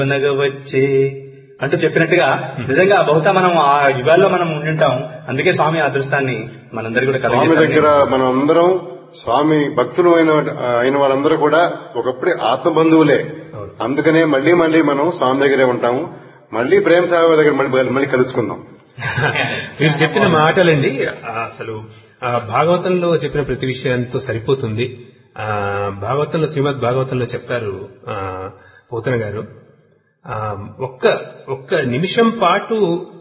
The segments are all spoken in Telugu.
వచ్చే అంటూ చెప్పినట్టుగా నిజంగా బహుశా మనం ఆ యుగాల్లో మనం ఉండింటాం అందుకే స్వామి ఆ అదృష్టాన్ని మనందరికీ కూడా స్వామి కలగజేశారని దగ్గర మనం అందరం స్వామి భక్తులు అయిన అయిన వాళ్ళందరూ కూడా ఒకప్పుడే ఆత్మ బంధువులే అందుకనే మళ్ళీ మళ్ళీ మనం స్వామి దగ్గరే ఉంటాము మళ్ళీ ప్రేమ సేవ దగ్గర మళ్ళీ మళ్ళీ కలుసుకుందాం మీరు చెప్పిన మాటలండి ఆ, అసలు ఆ, భాగవతంలో చెప్పిన ప్రతి విషయంతో సరిపోతుంది ఆ, భాగవతంలో శ్రీమద్ భాగవతంలో చెప్తారు ఆ, పోతన గారు ఆ, ఒక్క ఒక్క నిమిషం పాటు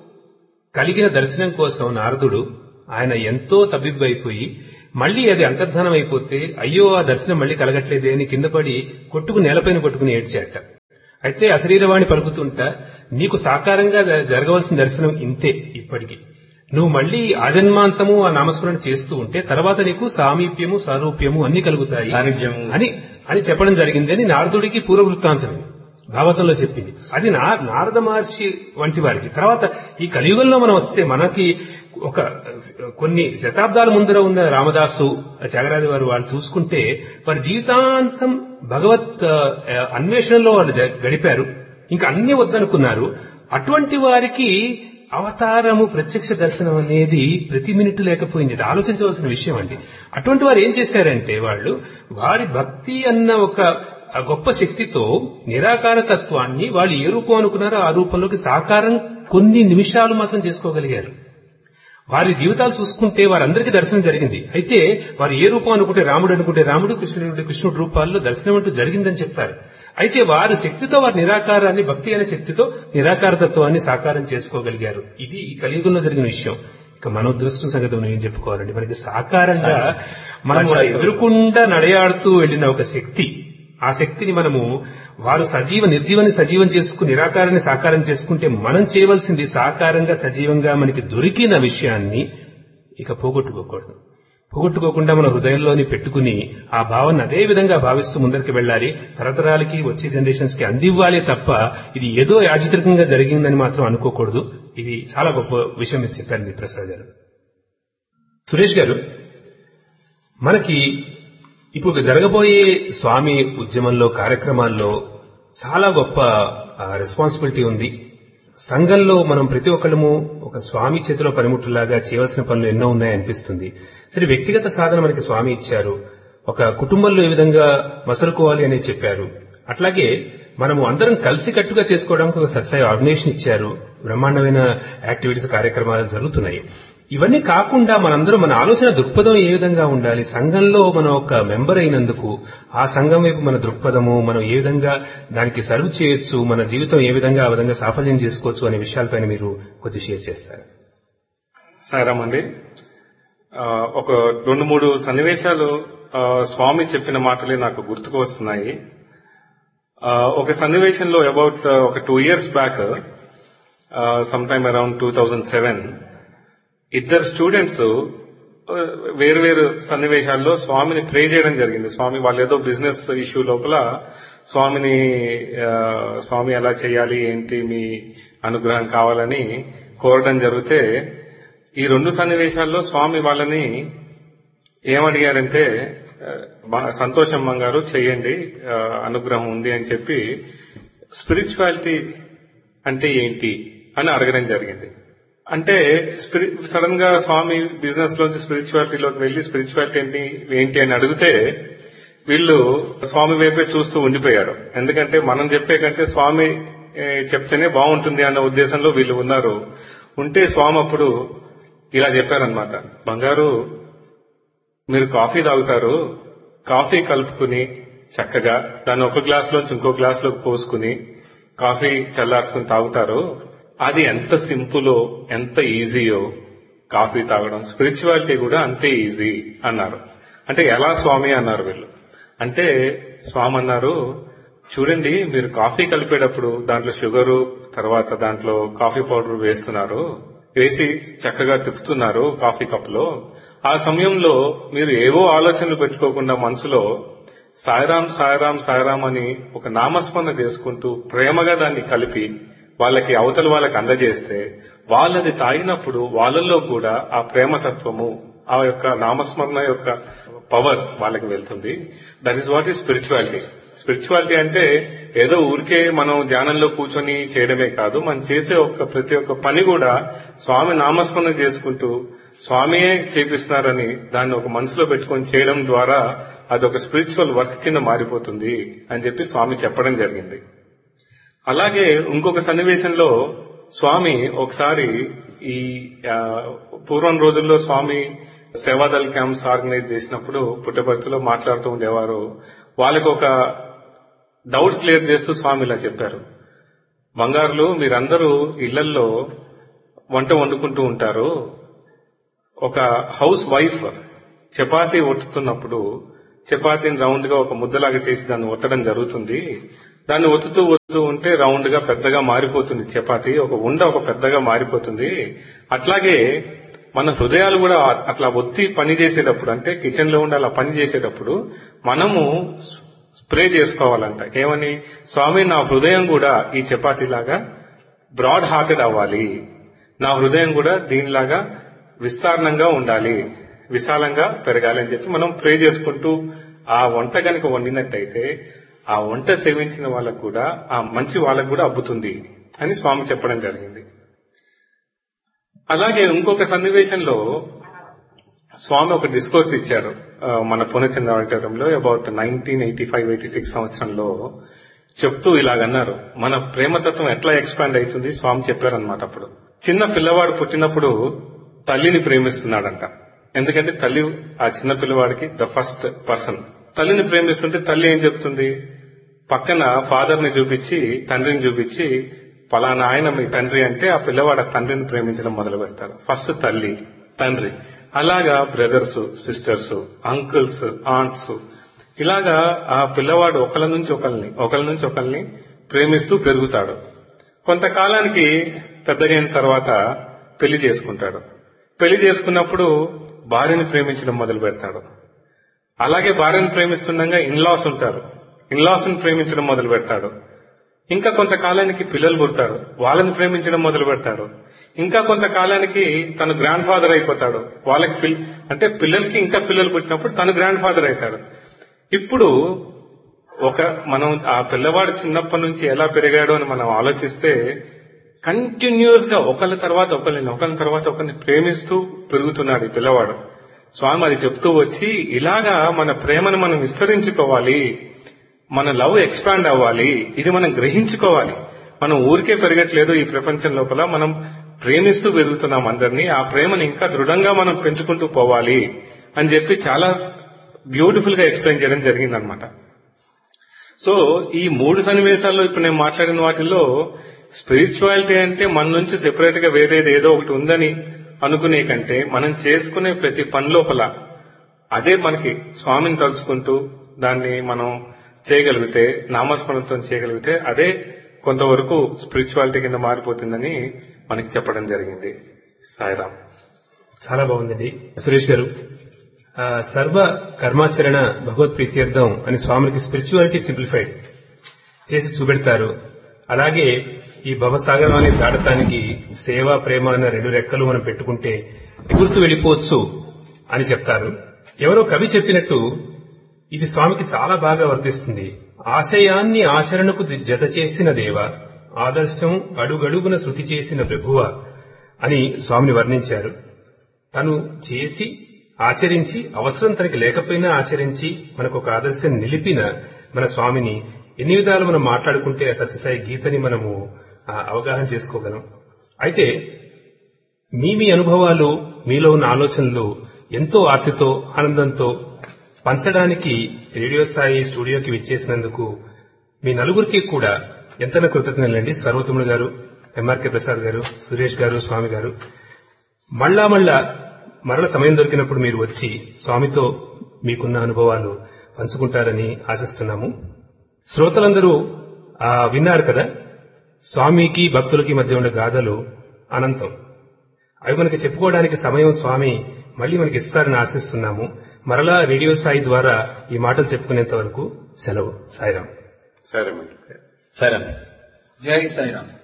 కలిగిన దర్శనం కోసం నారదుడు ఆయన ఎంతో తబ్బిబ్బైపోయి మళ్ళీ అది అంతర్ధానం అయిపోతే అయ్యో ఆ దర్శనం మళ్ళీ కలగట్లేదే అని కింద పడి కొట్టుకుని నేలపైన కొట్టుకుని ఏడ్చాట అయితే అశరీరవాణి పలుకుతుంటా నీకు సాకారంగా జ- జరగవలసిన దర్శనం ఇంతే ఇప్పటికి నువ్వు మళ్ళీ ఆజన్మాంతము ఆ నామస్మరణ చేస్తూ ఉంటే తర్వాత నీకు సామీప్యము సారూప్యము అన్ని కలుగుతాయి సాన్నిధ్యము. అని అని చెప్పడం జరిగింది అని నారదుడికి పూర్వ వృత్తాంతం ఇది. భాగవతంలో చెప్పింది అది నా నారద మహర్షి వంటి వారికి తర్వాత ఈ కలియుగంలో మనం వస్తే మనకి ఒక కొన్ని శతాబ్దాల ముందర ఉన్న రామదాసు త్యాగరాజు వారు వాళ్ళు చూసుకుంటే వారి జీవితాంతం భగవత్ ఆ, అన్వేషణలో వాళ్ళు జ- గడిపారు ఇంకా అన్ని వద్దనుకున్నారు అటువంటి వారికి అవతారము ప్రత్యక్ష దర్శనం అనేది ప్రతి మినిట్ లేకపోయింది ఇది ఆలోచించవలసిన విషయం అండి అటువంటి వారు ఏం చేశారంటే వాళ్ళు వారి భక్తి అన్న ఒక ఆ గొప్ప శక్తితో నిరాకార తత్వాన్ని వాళ్ళు ఏ రూపం అనుకున్నారో ఆ రూపంలోకి సాకారం కొన్ని నిమిషాలు మాత్రం చేసుకోగలిగారు వారి జీవితాలు చూసుకుంటే వారందరికీ దర్శనం జరిగింది అయితే వారు ఏ రూపం అనుకుంటే రాముడు అనుకుంటే రాముడు కృష్ణుడు కృష్ణుడు రూపాల్లో దర్శనం అంటూ జరిగిందని చెప్తారు అయితే వారు శక్తితో వారి నిరాకారాన్ని భక్తి అనే శక్తితో నిరాకార తత్వాన్ని సాకారం చేసుకోగలిగారు ఇది ఈ కలియుగంలో జరిగిన విషయం ఇక మన ఉద్రష్టం సంగతి మనం ఏం చెప్పుకోవాలండి మనకి సాకారంగా మనం ఎదురుకుండా నడయాడుతూ వెళ్ళిన ఒక శక్తి ఆ శక్తిని మనము వారు సజీవ నిర్జీవాన్ని సజీవం చేసుకుని నిరాకారాన్ని సాకారం చేసుకుంటే మనం చేయవలసింది సాకారంగా సజీవంగా మనకి దొరికిన విషయాన్ని ఇక పోగొట్టుకోకూడదు పోగొట్టుకోకుండా మన హృదయంలోని పెట్టుకుని ఆ భావన అదే విధంగా భావిస్తూ ముందరికి వెళ్ళాలి తరతరాలకి వచ్చే జనరేషన్స్ కి అందివ్వాలి తప్ప ఇది ఏదో యాజిత్రికంగా జరిగిందని మాత్రం అనుకోకూడదు ఇది చాలా గొప్ప విషయం మీరు చెప్పారు మీ ప్రసాద్ గారు సురేష్ గారు మనకి ఇప్పుడు జరగబోయే స్వామి ఉద్యమంలో కార్యక్రమాల్లో చాలా గొప్ప రెస్పాన్సిబిలిటీ ఉంది సంఘంలో మనం ప్రతి ఒక్కళ్ళము ఒక స్వామి చేతిలో పనిముట్టులాగా చేయవలసిన పనులు ఎన్నో ఉన్నాయనిపిస్తుంది సరే వ్యక్తిగత సాధన మనకి స్వామి ఇచ్చారు ఒక కుటుంబంలో ఏ విధంగా మసలుకోవాలి అనేది చెప్పారు అట్లాగే మనము అందరం కలిసి కట్టుగా చేసుకోవడానికి ఒక సత్సాయి ఆర్గనైజేషన్ ఇచ్చారు బ్రహ్మాండమైన యాక్టివిటీస్ కార్యక్రమాలు జరుగుతున్నాయి ఇవన్నీ కాకుండా మనందరం మన ఆలోచన దృక్పథం ఏ విధంగా ఉండాలి సంఘంలో మనం ఒక మెంబర్ అయినందుకు ఆ సంఘం వైపు మన దృక్పథము మనం ఏ విధంగా దానికి సర్వ్ చేయొచ్చు మన జీవితం ఏ విధంగా ఆ విధంగా సాఫల్యం చేసుకోవచ్చు అనే విషయాలపైన మీరు కొద్ది షేర్ చేస్తారు సాయిరామ్ అండి ఆ, ఒక రెండు మూడు సన్నివేశాలు ఆ, స్వామి చెప్పిన మాటలే నాకు గుర్తుకు వస్తున్నాయి ఆ, ఒక సన్నివేశంలో అబౌట్ ఒక two years back some time around two thousand seven ఇద్దరు స్టూడెంట్స్ వేరు వేరు సన్నివేశాల్లో స్వామిని ప్రే చేయడం జరిగింది స్వామి వాళ్ళు ఏదో బిజినెస్ ఇష్యూ లోపల స్వామిని ఆ, స్వామి ఎలా చేయాలి ఏంటి మీ అనుగ్రహం కావాలని కోరడం జరిగితే ఈ రెండు సన్నివేశాల్లో స్వామి వాళ్ళని ఏమడిగారంటే ఆ, బా- సంతోషం గారు చేయండి ఆ, అనుగ్రహం ఉంది అని చెప్పి స్పిరిచువాలిటీ అంటే ఏంటి అని అడగడం జరిగింది అంటే స్పిరి సడన్ గా స్వామి బిజినెస్ లోంచి స్పిరిచువాలిటీలోకి వెళ్లి స్పిరిచువాలిటీ ఏంటి ఏంటి అని అడిగితే వీళ్ళు స్వామి వైపే చూస్తూ ఉండిపోయారు ఎందుకంటే మనం చెప్పే కంటే స్వామి ఏ, చెప్తేనే బాగుంటుంది అన్న ఉద్దేశంలో వీళ్ళు ఉన్నారు ఉంటే స్వామి అప్పుడు ఇలా చెప్పారనమాట బంగారు మీరు కాఫీ తాగుతారు కాఫీ కలుపుకుని చక్కగా దాన్ని ఒక గ్లాస్ లోంచి ఇంకో గ్లాస్ లోకి పోసుకుని కాఫీ చల్లార్చుకుని తాగుతారు అది ఎంత సింపులో ఎంత ఈజీయో కాఫీ తాగడం స్పిరిచువాలిటీ కూడా అంతే ఈజీ అన్నారు అంటే ఎలా స్వామి అన్నారు వీళ్ళు అంటే స్వామి అన్నారు చూడండి మీరు కాఫీ కలిపేటప్పుడు దాంట్లో షుగరు తర్వాత దాంట్లో కాఫీ పౌడర్ వేస్తున్నారు వేసి చక్కగా తిప్పుతున్నారు కాఫీ కప్లో ఆ సమయంలో మీరు ఏవో ఆలోచనలు పెట్టుకోకుండా మనసులో సాయిరాం సాయిరాం సాయిరాం అని ఒక నామస్మరణ చేసుకుంటూ ప్రేమగా దాన్ని కలిపి వాళ్ళకి అవతల వాళ్ళకి అందజేస్తే వాళ్ళది తాగినప్పుడు వాళ్ళల్లో కూడా ఆ ప్రేమతత్వము ఆ యొక్క నామస్మరణ యొక్క పవర్ వాళ్ళకి వెళ్తుంది that is what is spirituality spirituality అంటే ఏదో ఊరికే మనం ధ్యానంలో కూర్చొని చేయడమే కాదు మనం చేసే ఒక ప్రతి ఒక్క పని కూడా స్వామి నామస్మరణ చేసుకుంటూ స్వామియే చేపిస్తున్నారని దాన్ని ఒక మనసులో పెట్టుకొని చేయడం ద్వారా అది ఒక స్పిరిచువల్ వర్క్ కింద మారిపోతుంది అని చెప్పి స్వామి చెప్పడం జరిగింది అలాగే ఇంకొక సన్నివేశంలో స్వామి ఒకసారి ఈ ఆ, పూర్వం రోజుల్లో స్వామి సేవాదల్ క్యాంప్స్ ఆర్గనైజ్ చేసినప్పుడు పుట్టపర్తిలో మాట్లాడుతూ ఉండేవారు వాళ్ళకి ఒక డౌట్ క్లియర్ చేస్తూ స్వామి ఇలా చెప్పారు బంగారులు మీరందరూ ఇళ్లల్లో వంట వండుకుంటూ ఉంటారు ఒక హౌస్ వైఫ్ చపాతీ ఒత్తుతున్నప్పుడు చపాతీని రౌండ్ గా ఒక ముద్దలాగా చేసి దాన్ని ఒత్తడం జరుగుతుంది దాన్ని ఒత్తుతూ ఒత్తుతూ ఉంటే రౌండ్ గా పెద్దగా మారిపోతుంది చపాతీ ఒక ఉండ ఒక పెద్దగా మారిపోతుంది అట్లాగే మన హృదయాలు కూడా అట్లా ఒత్తి పని చేసేటప్పుడు అంటే కిచెన్ లో ఉండి అలా పని చేసేటప్పుడు మనము స్ప్రే చేసుకోవాలంట ఏమని స్వామి నా హృదయం కూడా ఈ చపాతీ లాగా బ్రాడ్ హార్టెడ్ అవ్వాలి నా హృదయం కూడా దీనిలాగా విస్తారణంగా ఉండాలి విశాలంగా పెరగాలి అని చెప్పి మనం ప్రే చేసుకుంటూ ఆ వంట కనుక వండినట్టయితే ఆ వంట సేవించిన వాళ్ళకు కూడా ఆ మంచి వాళ్ళకు కూడా అబ్బుతుంది అని స్వామి చెప్పడం జరిగింది అలాగే ఇంకొక సన్నివేశంలో స్వామి ఒక డిస్కోర్స్ ఇచ్చారు ఆ, మన పూర్ణచంద్ర ఆడిటోరియంలో about nineteen eighty five eighty six సంవత్సరంలో చెప్తూ ఇలాగన్నారు మన ప్రేమతత్వం ఎట్లా ఎక్స్పాండ్ అవుతుంది స్వామి చెప్పారనమాట అప్పుడు చిన్న పిల్లవాడు పుట్టినప్పుడు తల్లిని ప్రేమిస్తున్నాడంట ఎందుకంటే తల్లి ఆ చిన్న పిల్లవాడికి ద ఫస్ట్ పర్సన్ తల్లిని ప్రేమిస్తుంటే తల్లి ఏం చెప్తుంది పక్కన ఫాదర్ ని చూపించి తండ్రిని చూపించి పలానా ఆయన మీ తండ్రి అంటే ఆ పిల్లవాడు ఆ తండ్రిని ప్రేమించడం మొదలు పెడతాడు ఫస్ట్ తల్లి తండ్రి అలాగా బ్రదర్స్ సిస్టర్స్ అంకుల్స్ ఆంట్స్ ఇలాగా ఆ పిల్లవాడు ఒకళ్ళ నుంచి ఒకరిని ఒకళ్ళ నుంచి ఒకరిని ప్రేమిస్తూ పెరుగుతాడు కొంతకాలానికి పెద్దగైన తర్వాత పెళ్లి చేసుకుంటాడు పెళ్లి చేసుకున్నప్పుడు భార్యని ప్రేమించడం మొదలు పెడతాడు అలాగే భార్యను ప్రేమిస్తుండగా ఇన్లాస్ ఉంటారు ఇన్లాస్ ని ప్రేమించడం మొదలు పెడతాడు ఇంకా కొంతకాలానికి పిల్లలు పుడతారు వాళ్ళని ప్రేమించడం మొదలు పెడతాడు ఇంకా కొంతకాలానికి తను గ్రాండ్ ఫాదర్ అయిపోతాడు వాళ్ళకి పిల్ అంటే పిల్లలకి ఇంకా పిల్లలు పుట్టినప్పుడు తను గ్రాండ్ ఫాదర్ అవుతాడు ఇప్పుడు ఒక మనం ఆ పిల్లవాడు చిన్నప్పటి నుంచి ఎలా పెరిగాడో అని మనం ఆలోచిస్తే కంటిన్యూస్ గా ఒకళ్ళ తర్వాత ఒకరిని ఒకరి తర్వాత ఒకరిని ప్రేమిస్తూ పెరుగుతున్నాడు ఈ పిల్లవాడు స్వామి అది చెప్తూ వచ్చి ఇలాగా మన ప్రేమను మనం విస్తరించుకోవాలి మన లవ్ ఎక్స్పాండ్ అవ్వాలి ఇది మనం గ్రహించుకోవాలి మనం ఊరికే పెరగట్లేదు ఈ ప్రపంచం లోపల మనం ప్రేమిస్తూ పెరుగుతున్నాం అందరినీ ఆ ప్రేమను ఇంకా దృఢంగా మనం పెంచుకుంటూ పోవాలి అని చెప్పి చాలా బ్యూటిఫుల్ గా ఎక్స్ప్లెయిన్ చేయడం జరిగిందనమాట సో ఈ మూడు సన్నివేశాల్లో ఇప్పుడు నేను మాట్లాడిన వాటిల్లో స్పిరిచువాలిటీ అంటే మన నుంచి సెపరేట్ గా వేరేది ఏదో ఒకటి ఉందని అనుకునే కంటే మనం చేసుకునే ప్రతి పని లోపల అదే మనకి స్వామిని తలుచుకుంటూ దాన్ని మనం చేయగలిగితే నామస్మరణతో చేయగలిగితే అదే కొంతవరకు స్పిరిచువాలిటీ కింద మారిపోతుందని మనకి చెప్పడం జరిగింది సాయిరామ్ చాలా బాగుందండి సురేష్ గారు ఆ, సర్వ కర్మాచరణ భగవత్ ప్రీత్యర్థం అని స్వామికి స్పిరిచువాలిటీ సింప్లిఫైడ్ చేసి చూపెడతారు అలాగే ఈ భవసాగరాన్ని దాటటానికి సేవ ప్రేమ అన్న రెండు రెక్కలు మనం పెట్టుకుంటే ఎగురుతూ వెళ్ళిపోవచ్చు అని చెప్తారు ఎవరో కవి చెప్పినట్టు ఇది స్వామికి చాలా బాగా వర్తిస్తుంది ఆశయాన్ని ఆచరణకు జత చేసిన దేవ ఆదర్శం అడుగడుగున శృతి చేసిన ప్రభువ అని స్వామిని వర్ణించారు తను చేసి ఆచరించి అవసరం తనకి లేకపోయినా ఆచరించి మనకు ఒక ఆదర్శం నిలిపిన మన స్వామిని ఎన్ని విధాలు మనం మాట్లాడుకుంటే ఆ సత్యసాయి గీతని మనము ఆ, అవగాహన చేసుకోగలం అయితే మీ మీ అనుభవాలు మీలో ఉన్న ఆలోచనలు ఎంతో ఆర్తితో ఆనందంతో పంచడానికి రేడియో సాయి స్టూడియోకి విచ్చేసినందుకు మీ నలుగురికి కూడా ఎంతన కృతజ్ఞతలండి సర్వోత్తముడు గారు ఎంఆర్కే ప్రసాద్ గారు సురేష్ గారు స్వామి గారు మళ్ళా మళ్ళా మరల సమయం దొరికినప్పుడు మీరు వచ్చి స్వామితో మీకున్న అనుభవాలు పంచుకుంటారని ఆశిస్తున్నాము శ్రోతలందరూ ఆ, విన్నారు కదా స్వామికి భక్తులకి మధ్య ఉండే గాథలు అనంతం అవి మనకి చెప్పుకోవడానికి సమయం స్వామి మళ్ళీ మనకి ఇస్తారని ఆశిస్తున్నాము మరలా రేడియో సాయి ద్వారా ఈ మాటలు చెప్పుకునేంత వరకు సెలవు సాయిరాం సరే మరి సరే జై సాయిరామ్